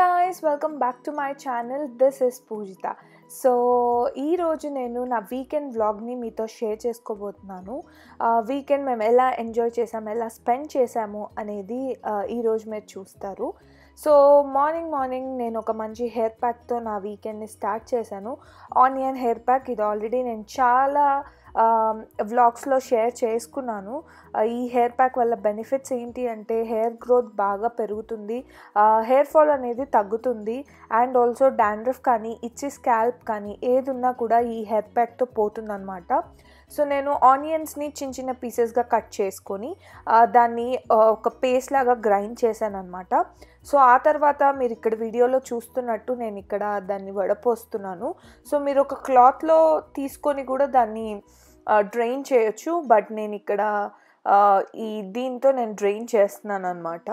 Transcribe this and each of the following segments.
guys welcome back to my channel this is Poojitha so ఈరోజు నేను నా వీకెండ్ వ్లాగ్ని మీతో షేర్ చేసుకోబోతున్నాను వీకెండ్ మేము ఎలా ఎంజాయ్ చేసాము ఎలా స్పెండ్ చేసాము అనేది ఆ, ఈరోజు మీరు చూస్తారు సో మార్నింగ్ మార్నింగ్ నేను ఒక మంచి హెయిర్ ప్యాక్తో నా వీకెండ్ని స్టార్ట్ చేశాను ఆనియన్ హెయిర్ ప్యాక్ ఇది ఆల్రెడీ నేను చాలా వ్లాగ్స్లో షేర్ చేసుకున్నాను ఆ, ఈ హెయిర్ ప్యాక్ వల్ల బెనిఫిట్స్ ఏంటి అంటే హెయిర్ గ్రోత్ బాగా పెరుగుతుంది హెయిర్ ఫాల్ అనేది తగ్గుతుంది అండ్ ఆల్సో డాండ్రఫ్ కానీ ఇచ్చి స్కాల్ప్ కానీ ఏది ఉన్నా కూడా ఈ హెయిర్ ప్యాక్తో పోతుందన్నమాట సో నేను ఆనియన్స్ని చిన్న చిన్న పీసెస్గా కట్ చేసుకొని ఆ, దాన్ని ఆ, ఒక పేస్ట్ లాగా గ్రైండ్ చేశాను అనమాట సో ఆ తర్వాత మీరు ఇక్కడ వీడియోలో చూస్తున్నట్టు నేను ఇక్కడ దాన్ని వడపోస్తున్నాను సో మీరు ఒక క్లాత్లో తీసుకొని కూడా దాన్ని డ్రైన్ చేయొచ్చు బట్ నేను ఇక్కడ ఆ, ఈ దీంతో నేను డ్రైన్ చేస్తున్నాను అనమాట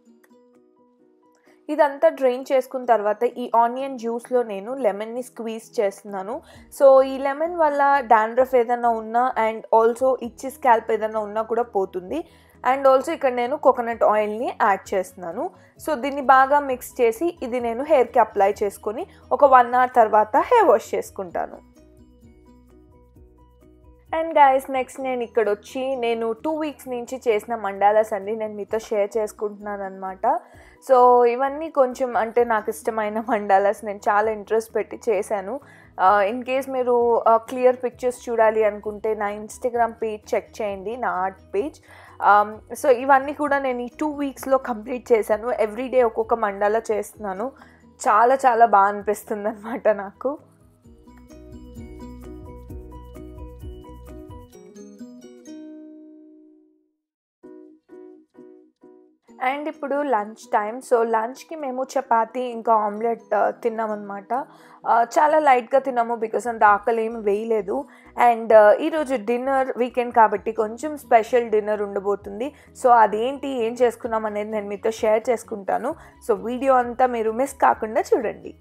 ఇదంతా డ్రైన్ చేసుకున్న తర్వాత ఈ ఆనియన్ జ్యూస్లో నేను లెమన్ని స్క్వీజ్ చేస్తున్నాను సో ఈ లెమన్ వల్ల డాండ్రఫ్ ఏదైనా ఉన్నా అండ్ ఆల్సో ఇచ్చి స్కాల్ప్ ఏదైనా ఉన్నా కూడా పోతుంది అండ్ ఆల్సో ఇక్కడ నేను కోకోనట్ ఆయిల్ని యాడ్ చేస్తున్నాను సో దీన్ని బాగా మిక్స్ చేసి ఇది నేను హెయిర్కి అప్లై చేసుకొని ఒక వన్ అవర్ తర్వాత హెయిర్ వాష్ చేసుకుంటాను అండ్ గాయస్ నెక్స్ట్ నేను ఇక్కడ వచ్చి నేను టూ వీక్స్ నుంచి చేసిన మండాలాస్ అన్ని నేను మీతో షేర్ చేసుకుంటున్నాను అనమాట సో ఇవన్నీ కొంచెం అంటే నాకు ఇష్టమైన మండాలాస్ నేను చాలా ఇంట్రెస్ట్ పెట్టి చేశాను ఇన్ కేస్ మీరు క్లియర్ పిక్చర్స్ చూడాలి అనుకుంటే నా ఇన్స్టాగ్రామ్ పేజ్ చెక్ చేయండి నా ఆర్ట్ పేజ్ సో ఇవన్నీ కూడా నేను ఈ టూ వీక్స్లో కంప్లీట్ చేశాను ఎవ్రీడే ఒక్కొక్క మండాలా చేస్తున్నాను చాలా చాలా బాగా అనిపిస్తుంది అనమాట నాకు అండ్ ఇప్పుడు లంచ్ టైం సో లంచ్కి మేము చపాతీ ఇంకా ఆమ్లెట్ తిన్నామన్నమాట చాలా లైట్గా తిన్నాము బికాస్ అంత ఆకలి ఏమి వేయలేదు అండ్ ఈరోజు డిన్నర్ వీకెండ్ కాబట్టి కొంచెం స్పెషల్ డిన్నర్ ఉండబోతుంది సో అదేంటి ఏం చేసుకున్నాం అనేది నేను మీతో షేర్ చేసుకుంటాను సో వీడియో అంతా మీరు మిస్ కాకుండా చూడండి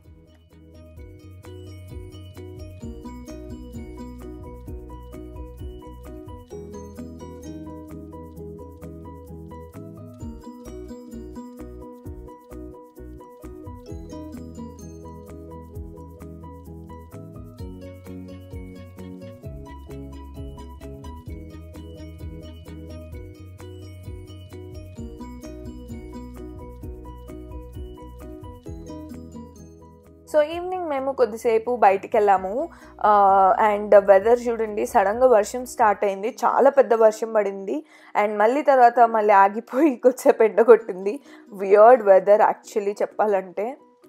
సో ఈవినింగ్ మేము కొద్దిసేపు బయటికి వెళ్ళాము అండ్ వెదర్ చూడండి సడన్గా వర్షం స్టార్ట్ అయింది చాలా పెద్ద వర్షం పడింది అండ్ మళ్ళీ తర్వాత మళ్ళీ ఆగిపోయి కొద్దిసేపు ఎండ కొట్టింది వియర్డ్ వెదర్ యాక్చువల్లీ చెప్పాలంటే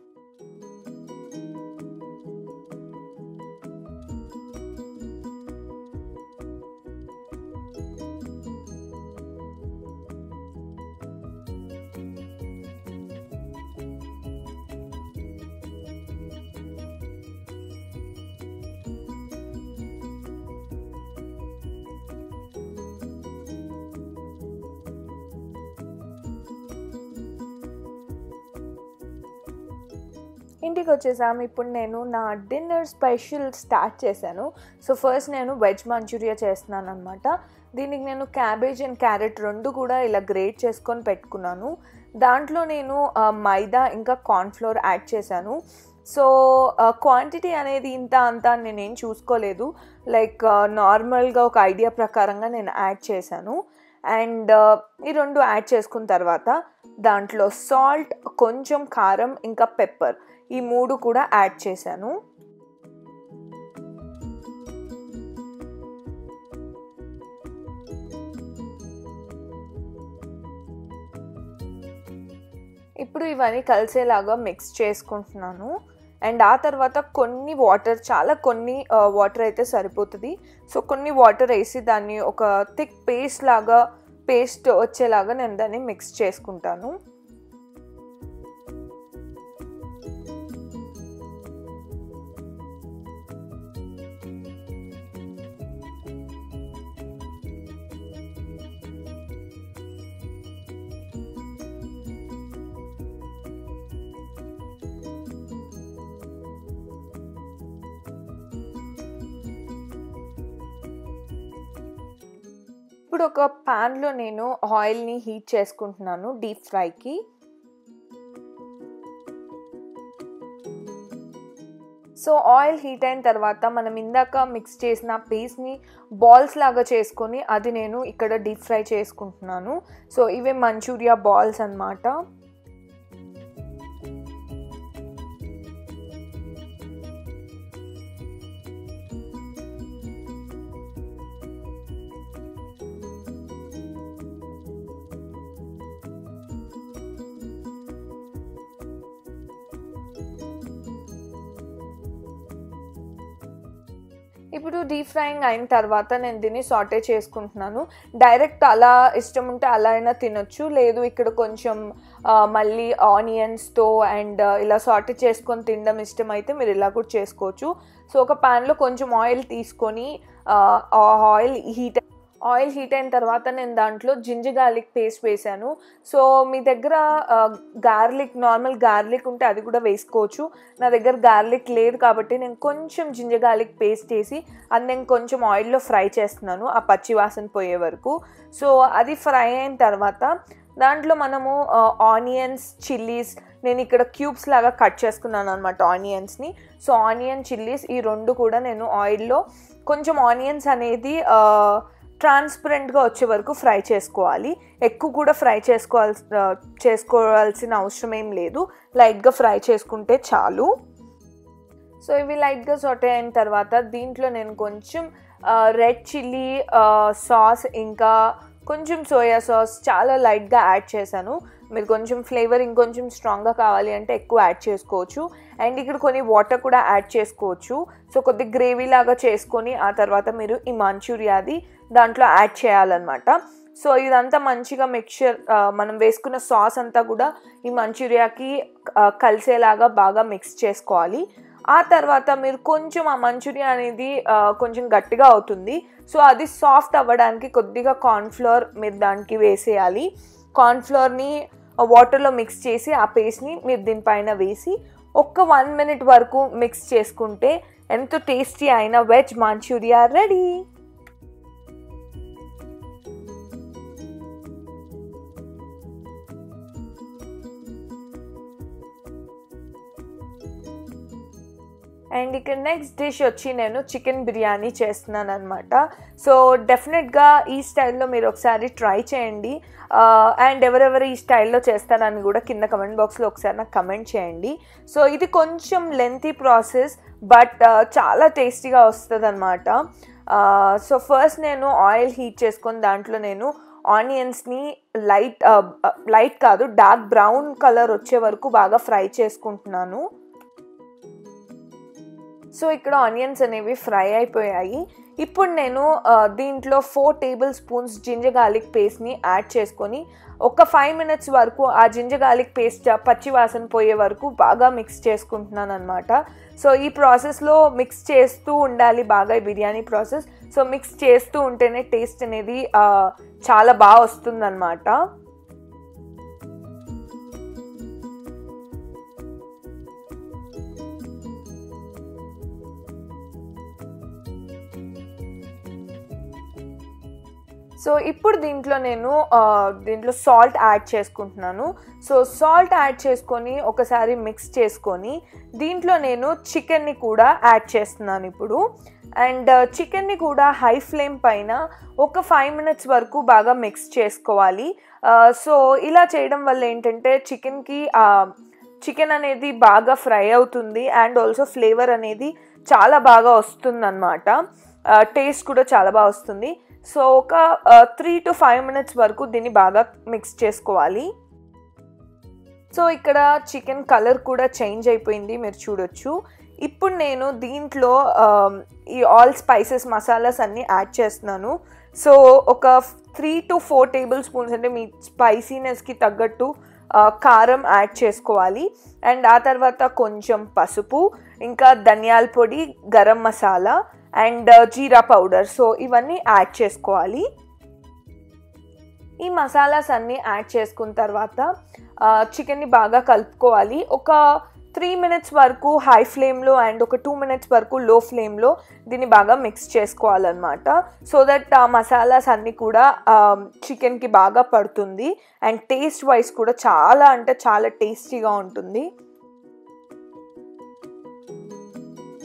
ఇంటికి వచ్చేసాము ఇప్పుడు నేను నా డిన్నర్ స్పెషల్ స్టార్ట్ చేశాను సో ఫస్ట్ నేను వెజ్ మంచూరియా చేస్తున్నాను అనమాట దీనికి నేను క్యాబేజ్ అండ్ క్యారెట్ రెండు కూడా ఇలా గ్రేట్ చేసుకొని పెట్టుకున్నాను దాంట్లో నేను ఆ, మైదా ఇంకా కార్న్ఫ్లోర్ యాడ్ చేశాను సో క్వాంటిటీ అనేది ఇంత అంత అని నేనేం చూసుకోలేదు లైక్ నార్మల్గా ఒక ఐడియా ప్రకారంగా నేను యాడ్ చేశాను అండ్ ఈ రెండు యాడ్ చేసుకున్న తర్వాత దాంట్లో సాల్ట్ కొంచెం కారం ఇంకా పెప్పర్ ఈ మూడు కూడా యాడ్ చేశాను ఇప్పుడు ఇవన్నీ కలిసేలాగా మిక్స్ చేసుకుంటున్నాను అండ్ ఆ తర్వాత కొన్ని వాటర్ చాలా కొన్ని వాటర్ అయితే సరిపోతుంది సో కొన్ని వాటర్ వేసి దాన్ని ఒక థిక్ పేస్ట్ లాగా పేస్ట్ వచ్చేలాగా నేను దాన్ని మిక్స్ చేసుకుంటాను ఇప్పుడు ఒక ప్యాన్లో నేను ఆయిల్ని హీట్ చేసుకుంటున్నాను డీప్ ఫ్రైకి సో ఆయిల్ హీట్ అయిన తర్వాత మనం ఇందాక మిక్స్ చేసిన పేస్ట్ని బాల్స్ లాగా చేసుకొని అది నేను ఇక్కడ డీప్ ఫ్రై చేసుకుంటున్నాను సో ఇవి మంచూరియా బాల్స్ అన్నమాట ఇప్పుడు డీప్ ఫ్రైయింగ్ అయిన తర్వాత నేను దీన్ని సాటే చేసుకుంటున్నాను డైరెక్ట్ అలా ఇష్టం ఉంటే అలా అయినా తినొచ్చు లేదు ఇక్కడ కొంచెం ఆ, మళ్ళీ ఆనియన్స్తో అండ్ ఇలా సాటే చేసుకొని తినడం ఇష్టం అయితే మీరు ఇలా కూడా చేసుకోవచ్చు సో ఒక ప్యాన్లో కొంచెం ఆయిల్ తీసుకొని ఆ ఆయిల్ హీట్ ఆయిల్ హీట్ అయిన తర్వాత నేను దాంట్లో జింజర్ గార్లిక్ పేస్ట్ వేసాను సో మీ దగ్గర గార్లిక్ నార్మల్ గార్లిక్ ఉంటే అది కూడా వేసుకోవచ్చు నా దగ్గర గార్లిక్ లేదు కాబట్టి నేను కొంచెం జింజర్ గార్లిక్ పేస్ట్ వేసి అది నేను కొంచెం ఆయిల్లో ఫ్రై చేస్తున్నాను ఆ పచ్చి వాసన పోయే వరకు సో అది ఫ్రై అయిన తర్వాత దాంట్లో మనము ఆనియన్స్ చిల్లీస్ నేను ఇక్కడ క్యూబ్స్ లాగా కట్ చేసుకున్నాను అనమాట ఆనియన్స్ని సో ఆనియన్ చిల్లీస్ ఈ రెండు కూడా నేను ఆయిల్లో కొంచెం ఆనియన్స్ అనేది ట్రాన్స్పరెంట్గా వచ్చే వరకు ఫ్రై చేసుకోవాలి ఎక్కువ కూడా ఫ్రై చేసుకోవాల్సి చేసుకోవాల్సిన అవసరం ఏం లేదు లైట్గా ఫ్రై చేసుకుంటే చాలు సో ఇవి లైట్గా సొటే అయిన తర్వాత దీంట్లో నేను కొంచెం రెడ్ చిల్లీ సాస్ ఇంకా కొంచెం సోయా సాస్ చాలా లైట్గా యాడ్ చేశాను మీరు కొంచెం ఫ్లేవర్ ఇంకొంచెం స్ట్రాంగ్గా కావాలి అంటే ఎక్కువ యాడ్ చేసుకోవచ్చు అండ్ ఇక్కడ కొన్ని వాటర్ కూడా యాడ్ చేసుకోవచ్చు సో కొద్ది గ్రేవీ లాగా చేసుకొని ఆ తర్వాత మీరు ఈ మంచూరియాది దాంట్లో యాడ్ చేయాలన్నమాట సో ఇదంతా మంచిగా మిక్చర్ మనం వేసుకున్న సాస్ అంతా కూడా ఈ మంచూరియాకి ఆ, కలిసేలాగా బాగా మిక్స్ చేసుకోవాలి ఆ తర్వాత మీరు కొంచెం ఆ మంచూరియా అనేది ఆ, కొంచెం గట్టిగా అవుతుంది సో అది సాఫ్ట్ అవ్వడానికి కొద్దిగా కార్న్ఫ్లోర్ మీరు దానికి వేసేయాలి కార్న్ఫ్లోర్ని వాటర్లో మిక్స్ చేసి ఆ పేస్ట్ని మీరు దీనిపైన వేసి ఒక్క వన్ మినిట్ వరకు మిక్స్ చేసుకుంటే ఎంతో టేస్టీ అయిన వెజ్ మంచూరియా రెడీ అండ్ ఇక్కడ నెక్స్ట్ డిష్ వచ్చి నేను చికెన్ బిర్యానీ చేస్తున్నాను అనమాట సో డెఫినెట్గా ఈ స్టైల్లో మీరు ఒకసారి ట్రై చేయండి అండ్ ఎవరెవరు ఈ స్టైల్లో చేస్తారని కూడా కింద కమెంట్ బాక్స్లో ఒకసారి నాకు కమెంట్ చేయండి సో ఇది కొంచెం లెంతీ ప్రాసెస్ బట్ చాలా టేస్టీగా వస్తుంది అనమాట సో ఫస్ట్ నేను ఆయిల్ హీట్ చేసుకొని దాంట్లో నేను ఆనియన్స్ని లైట్ లైట్ కాదు డార్క్ బ్రౌన్ కలర్ వచ్చే వరకు బాగా ఫ్రై చేసుకుంటున్నాను సో ఇక్కడ ఆనియన్స్ అనేవి ఫ్రై అయిపోయాయి ఇప్పుడు నేను ఆ, దీంట్లో four tablespoons ginger garlic పేస్ట్ని యాడ్ చేసుకొని ఒక ఫైవ్ మినిట్స్ వరకు ఆ జింజర్ గార్లిక్ పేస్ట్ పచ్చి వాసన పోయే వరకు బాగా మిక్స్ చేసుకుంటున్నాను అనమాట సో ఈ ప్రాసెస్లో మిక్స్ చేస్తూ ఉండాలి బాగా ఈ బిర్యానీ ప్రాసెస్ సో మిక్స్ చేస్తూ ఉంటేనే టేస్ట్ అనేది ఆ, చాలా బాగా వస్తుందన్నమాట సో ఇప్పుడు దీంట్లో నేను ఆ, దీంట్లో సాల్ట్ యాడ్ చేసుకుంటున్నాను సో సాల్ట్ యాడ్ చేసుకొని ఒకసారి మిక్స్ చేసుకొని దీంట్లో నేను చికెన్ని కూడా యాడ్ చేస్తున్నాను ఇప్పుడు అండ్ చికెన్ని కూడా హై ఫ్లేమ్ పైన ఒక ఫైవ్ మినిట్స్ వరకు బాగా మిక్స్ చేసుకోవాలి ఆ, సో ఇలా చేయడం వల్ల ఏంటంటే చికెన్కి చికెన్ అనేది బాగా ఫ్రై అవుతుంది అండ్ ఆల్సో ఫ్లేవర్ అనేది చాలా బాగా వస్తుంది అనమాట టేస్ట్ కూడా చాలా బాగా వస్తుంది సో ఒక త్రీ టు ఫైవ్ మినిట్స్ వరకు దీన్ని బాగా మిక్స్ చేసుకోవాలి సో ఇక్కడ చికెన్ కలర్ కూడా చేంజ్ అయిపోయింది మీరు చూడొచ్చు ఇప్పుడు నేను దీంట్లో ఆ, ఈ ఆల్ స్పైసెస్ మసాలాస్ అన్నీ యాడ్ చేస్తున్నాను సో ఒక three to four tablespoons అంటే మీ స్పైసీనెస్కి తగ్గట్టు ఆ, కారం యాడ్ చేసుకోవాలి అండ్ ఆ తర్వాత కొంచెం పసుపు ఇంకా ధనియాల పొడి గరం మసాలా అండ్ జీరా పౌడర్ సో ఇవన్నీ యాడ్ చేసుకోవాలి ఈ మసాలాస్ అన్నీ యాడ్ చేసుకున్న తర్వాత చికెన్ని బాగా కలుపుకోవాలి ఒక త్రీ మినిట్స్ వరకు హై ఫ్లేమ్లో అండ్ ఒక టూ మినిట్స్ వరకు లో ఫ్లేమ్లో దీన్ని బాగా మిక్స్ చేసుకోవాలన్నమాట సో దట్ ఆ మసాలాస్ అన్నీ కూడా చికెన్కి బాగా పడుతుంది అండ్ టేస్ట్ వైజ్ కూడా చాలా అంటే చాలా టేస్టీగా ఉంటుంది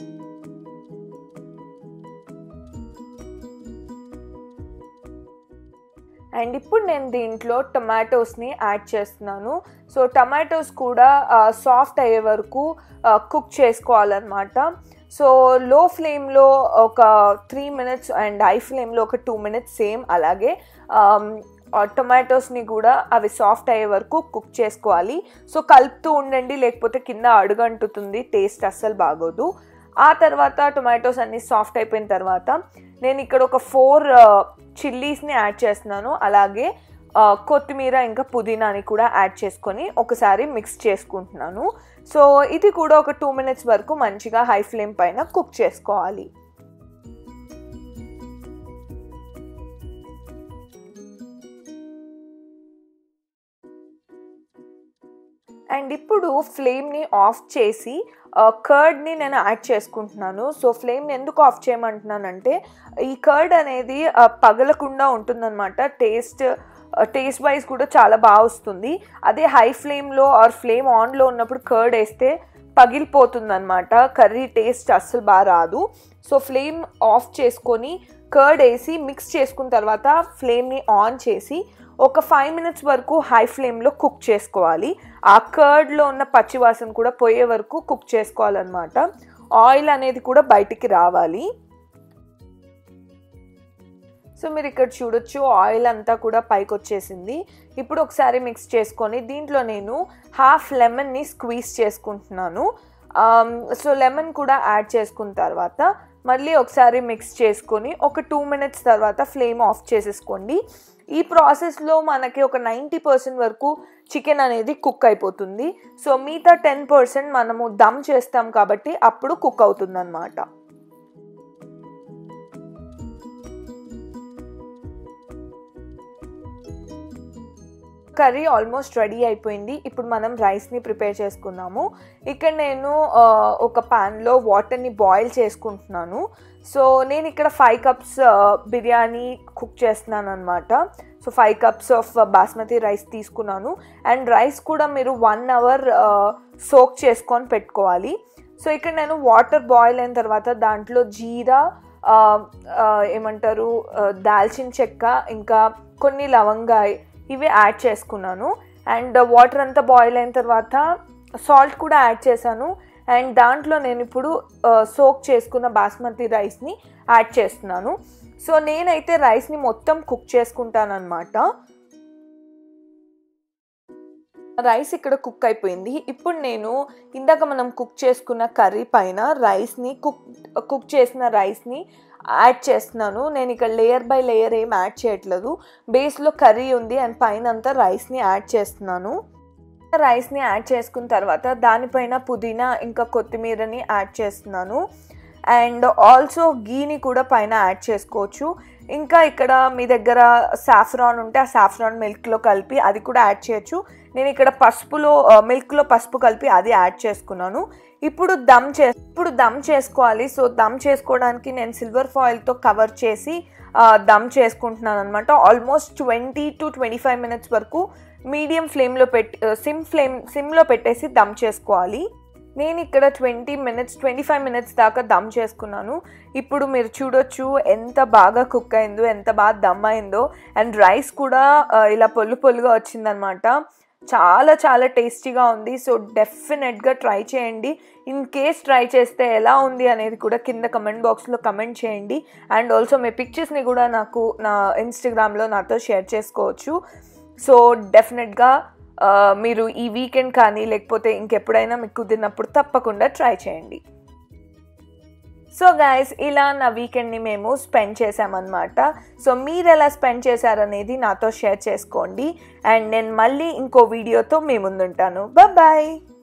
అండ్ ఇప్పుడు నేను దీంట్లో టొమాటోస్ని యాడ్ చేస్తున్నాను సో టమాటోస్ కూడా సాఫ్ట్ అయ్యే వరకు కుక్ చేసుకోవాలన్నమాట సో లో ఫ్లేమ్లో ఒక త్రీ మినిట్స్ అండ్ హై ఫ్లేమ్లో ఒక టూ మినిట్స్ సేమ్ అలాగే టొమాటోస్ని కూడా అవి సాఫ్ట్ అయ్యే వరకు కుక్ చేసుకోవాలి సో కలుపుతూ ఉండండి లేకపోతే కింద అడుగంటుతుంది టేస్ట్ అస్సలు బాగోదు ఆ తర్వాత టొమాటోస్ అన్నీ సాఫ్ట్ అయిపోయిన తర్వాత నేను ఇక్కడ ఒక ఫోర్ చిల్లీస్ని యాడ్ చేస్తున్నాను అలాగే కొత్తిమీర ఇంకా పుదీనాని కూడా యాడ్ చేసుకొని ఒకసారి మిక్స్ చేసుకుంటున్నాను సో ఇది కూడా ఒక టూ మినిట్స్ వరకు మంచిగా హై ఫ్లేమ్ పైన కుక్ చేసుకోవాలి అండ్ ఇప్పుడు ఫ్లేమ్ని ఆఫ్ చేసి కర్డ్ని నేను యాడ్ చేసుకుంటున్నాను సో ఫ్లేమ్ని ఎందుకు ఆఫ్ చేయమంటున్నానంటే ఈ కర్డ్ అనేది పగలకుండా ఉంటుందన్నమాట టేస్ట్ టేస్ట్ వైజ్ కూడా చాలా బాగా వస్తుంది అదే హై ఫ్లేమ్లో ఆర్ ఫ్లేమ్ ఆన్లో ఉన్నప్పుడు కర్డ్ వేస్తే పగిలిపోతుంది అనమాట కర్రీ టేస్ట్ అస్సలు బాగా రాదు సో ఫ్లేమ్ ఆఫ్ చేసుకొని కర్డ్ వేసి మిక్స్ చేసుకున్న తర్వాత ఫ్లేమ్ని ఆన్ చేసి ఒక ఫైవ్ మినిట్స్ వరకు హై ఫ్లేమ్లో కుక్ చేసుకోవాలి ఆ కర్డ్లో ఉన్న పచ్చివాసన కూడా పోయే వరకు కుక్ చేసుకోవాలన్నమాట ఆయిల్ అనేది కూడా బయటికి రావాలి సో మీరు ఇక్కడ చూడొచ్చు ఆయిల్ అంతా కూడా పైకి వచ్చేసింది ఇప్పుడు ఒకసారి మిక్స్ చేసుకొని దీంట్లో నేను హాఫ్ లెమన్ని స్క్వీజ్ చేసుకుంటున్నాను సో లెమన్ కూడా యాడ్ చేసుకున్న తర్వాత మళ్ళీ ఒకసారి మిక్స్ చేసుకొని ఒక టూ మినిట్స్ తర్వాత ఫ్లేమ్ ఆఫ్ చేసేసుకోండి ఈ ప్రాసెస్లో మనకి ఒక నైంటీ పర్సెంట్ వరకు చికెన్ అనేది కుక్ అయిపోతుంది సో మిగతా టెన్ పర్సెంట్ మనము దమ్ చేస్తాం కాబట్టి అప్పుడు కుక్ అవుతుంది అనమాట కర్రీ ఆల్మోస్ట్ రెడీ అయిపోయింది ఇప్పుడు మనం రైస్ని ప్రిపేర్ చేసుకుందాము ఇక్కడ నేను ఒక ప్యాన్లో వాటర్ని బాయిల్ చేసుకుంటున్నాను సో నేను ఇక్కడ ఫైవ్ కప్స్ బిర్యానీ కుక్ చేస్తున్నాను అనమాట so five cups of basmati rice తీసుకున్నాను అండ్ రైస్ కూడా మీరు వన్ అవర్ సోక్ చేసుకొని పెట్టుకోవాలి సో ఇక్కడ నేను వాటర్ బాయిల్ అయిన తర్వాత దాంట్లో జీరా ఏమంటారు దాల్చిన చెక్క ఇంకా కొన్ని లవంగాయ ఇవి యాడ్ చేసుకున్నాను అండ్ వాటర్ అంతా బాయిల్ అయిన తర్వాత సాల్ట్ కూడా యాడ్ చేశాను అండ్ దాంట్లో నేను ఇప్పుడు సోక్ చేసుకున్న బాస్మతి రైస్ని యాడ్ చేస్తున్నాను సో నేనైతే రైస్ని మొత్తం కుక్ చేసుకుంటాను అనమాట రైస్ ఇక్కడ కుక్ అయిపోయింది ఇప్పుడు నేను ఇందాక మనం కుక్ చేసుకున్న కర్రీ పైన రైస్ని కుక్ కుక్ చేసిన రైస్ని యాడ్ చేస్తున్నాను నేను ఇక్కడ లేయర్ బై లేయర్ ఏం యాడ్ చేయట్లేదు బేస్లో కర్రీ ఉంది అండ్ పైన అంతా రైస్ని యాడ్ చేస్తున్నాను రైస్ని యాడ్ చేసుకున్న తర్వాత దానిపైన పుదీనా ఇంకా కొత్తిమీరని యాడ్ చేస్తున్నాను అండ్ ఆల్సో గీని కూడా పైన యాడ్ చేసుకోవచ్చు ఇంకా ఇక్కడ మీ దగ్గర సాఫ్రాన్ ఉంటే ఆ సాఫ్రాన్ మిల్క్లో కలిపి అది కూడా యాడ్ చేయొచ్చు నేను ఇక్కడ పసుపులో మిల్క్లో పసుపు కలిపి అది యాడ్ చేసుకున్నాను ఇప్పుడు దమ్ చే ఇప్పుడు దమ్ చేసుకోవాలి సో దమ్ చేసుకోవడానికి నేను సిల్వర్ ఫాయిల్తో కవర్ చేసి దమ్ చేసుకుంటున్నాను అనమాట almost twenty to twenty five minutes వరకు మీడియం ఫ్లేమ్లో పెట్టి సిమ్ ఫ్లేమ్ సిమ్లో పెట్టేసి దమ్ చేసుకోవాలి నేను ఇక్కడ twenty minutes twenty five minutes దాకా దమ్ చేసుకున్నాను ఇప్పుడు మీరు చూడొచ్చు ఎంత బాగా కుక్ అయిందో ఎంత బాగా దమ్ అయిందో అండ్ రైస్ కూడా ఇలా పొల్లు పొల్లుగా వచ్చిందనమాట చాలా చాలా టేస్టీగా ఉంది సో డెఫినెట్గా ట్రై చేయండి ఇన్ కేస్ ట్రై చేస్తే ఎలా ఉంది అనేది కూడా కింద కమెంట్ బాక్స్లో కమెంట్ చేయండి అండ్ ఆల్సో మీ పిక్చర్స్ని కూడా నాకు నా ఇన్స్టాగ్రామ్లో నాతో షేర్ చేసుకోవచ్చు సో డెఫినెట్గా మీరు ఈ వీకెండ్ కానీ లేకపోతే ఇంకెప్పుడైనా మీకు కుదిరినప్పుడు తప్పకుండా ట్రై చేయండి సో గైస్ ఇలా నా వీకెండ్ని మేము స్పెండ్ చేసామన్నమాట సో మీరు ఎలా స్పెండ్ చేశారనేది నాతో షేర్ చేసుకోండి అండ్ నేను మళ్ళీ ఇంకో వీడియోతో మీ ముందుంటాను బాయ్